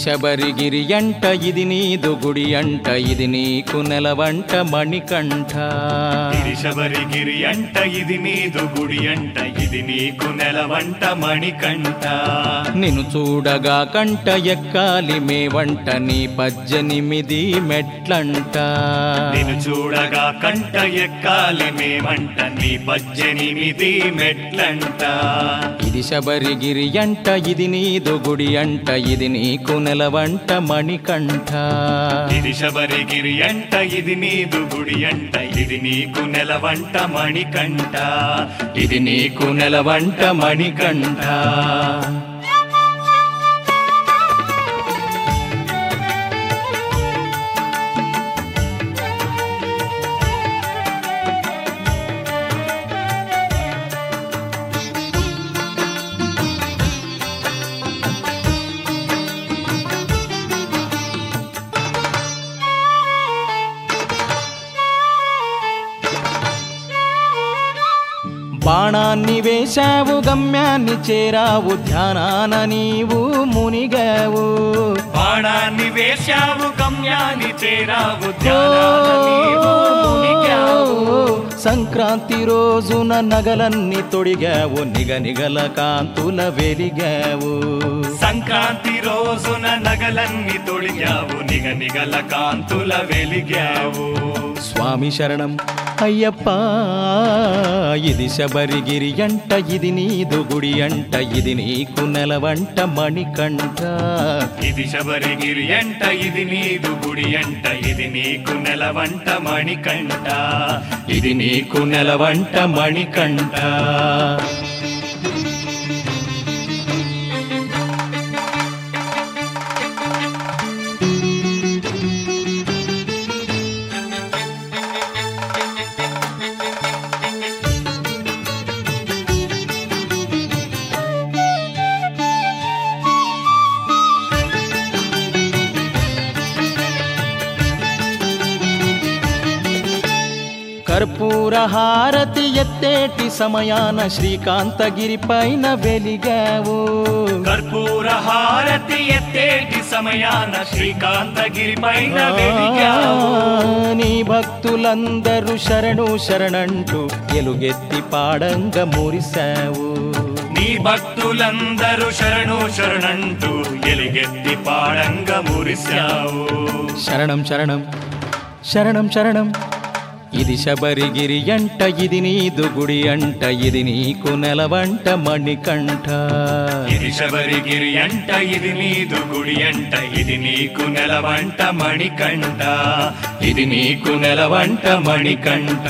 శబరిగిరి అంట ఇది నీదు గుడి అంట ఇది నీకు నెలవంట మణికంఠ గిరిశబరిగిరి అంట ఇది నీదు గుడి అంట ఇది నీకు నెలవంట మణికంఠ నిన్ను చూడగా కంట ఎక్కాలి మేవంట నీ పద్దెనిమిది మెట్లంట నిన్ను చూడగా కంట ఎక్కాలి మేమంట నీ పద్దెనిమిది మెట్లంట ఇది శబరిగిరి అంట ఇది నీదు గుడి అంట ఇది నీకు నెలవంట మణికంఠ ఇది శబరిగిరి అంట ఇది నీదు గుడి అంట ఇది నీకు నెలవంట మణికంఠ ఇది నీకు నెలవంట మణికంఠ బాణాన్ని వేశావు గమ్యాన్ని చేరావు ధ్యానాన నీవు మునిగావు బాణాన్ని వేశావు గమ్యాన్ని చేరావు ధ్యానాన నీవు మునిగావు. సంక్రాంతి రోజున నగలన్నీ తొడిగావు నిగ నిగల కాంతుల వెలిగావు సంక్రాంతి రోజున నగలన్నీ తొడిగావు నిగ నిగల కాంతుల వెలిగావు స్వామి శరణం అయ్యప్ప ఇది శబరిగిరి అంట ఇది నీదు గుడి అంట ఇది నీకు నెలవంట మణికంఠ ఇది శబరిగిరి అంట ఇది నీదు గుడి అంట ఇది నీకు నెలవంట మణికంఠ ఇది నీకు నెలవంట మణికంఠ కర్పూర హారతి ఎత్తేటి సమయాన శ్రీకాంతగిరి పైన వెలిగావు కర్పూర హారతి ఎత్తేటి సమయాన శ్రీకాంతగిరి పైన వెలిగావు నీ భక్తులందరూ శరణు శరణంటూ ఎలుగెత్తి పాడంగ మురిశావు నీ భక్తులందరూ శరణు శరణంటూ ఎలుగెత్తి పాడంగ మురిశావు శరణం శరణం శరణం శరణం ఇది శబరిగిరి అంట ఇది నీదు గుడి అంట ఇది నీకు నెలవంట మణికంఠ ఇది శబరిగిరి అంట ఇది నీదు గుడి అంట ఇది నీకు నెలవంట మణికంఠ ఇది నీకు నెలవంట మణికంఠ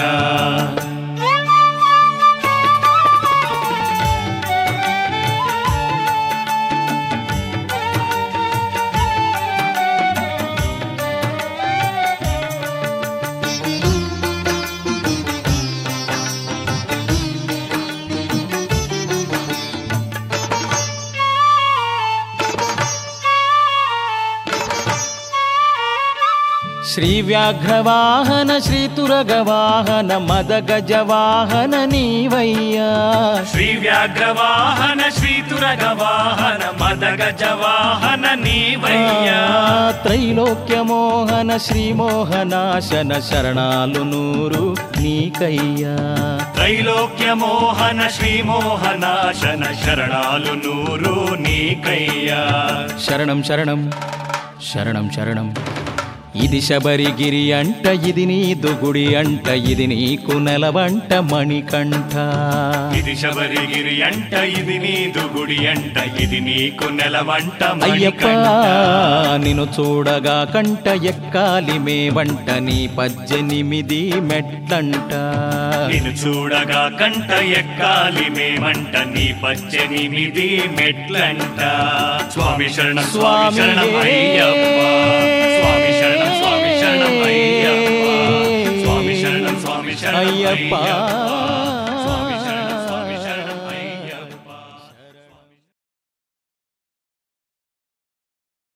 శ్రీ వ్యాఘ్రవాహన శ్రీ తురగవాహన మద గజవాహన నీవయ్యా శ్రీ వ్యాఘ్రవాహన శ్రీ తురగవాహన మదగజ వాహన నీవయ్యా త్రైలోక్య మోహన శ్రీ మోహనాశన శరణాలు నూరు నీకయ్యా త్రైలోక్య మోహన శ్రీ మోహనాశన శరణాలు నూరు నీకయ్యా శరణం శరణం శరణం శరణం ఇది శబరిగిరి అంట ఇది నీదు గుడి అంట ఇది నీకు నెలవంట మణికంఠ ఇది శబరిగిరి అంట ఇది నీదు గుడి అంట ఇది నీకు నెలవంట అయ్యప్ప మణికంఠ నిన్ను చూడగా కంట ఎక్కాలి మేవంట నీ పద్దెనిమిది మెట్లంట నిన్ను చూడగా కంట ఎక్కాలి మేమంట నీ పద్దెనిమిది మెట్లంట స్వామి శరణం స్వామి శరణం అయ్యప్ప స్వామి శరణం స్వామి శరణం అయ్యప్ప స్వామి శరణం స్వామి శరణం అయ్యప్ప అయ్యప్ప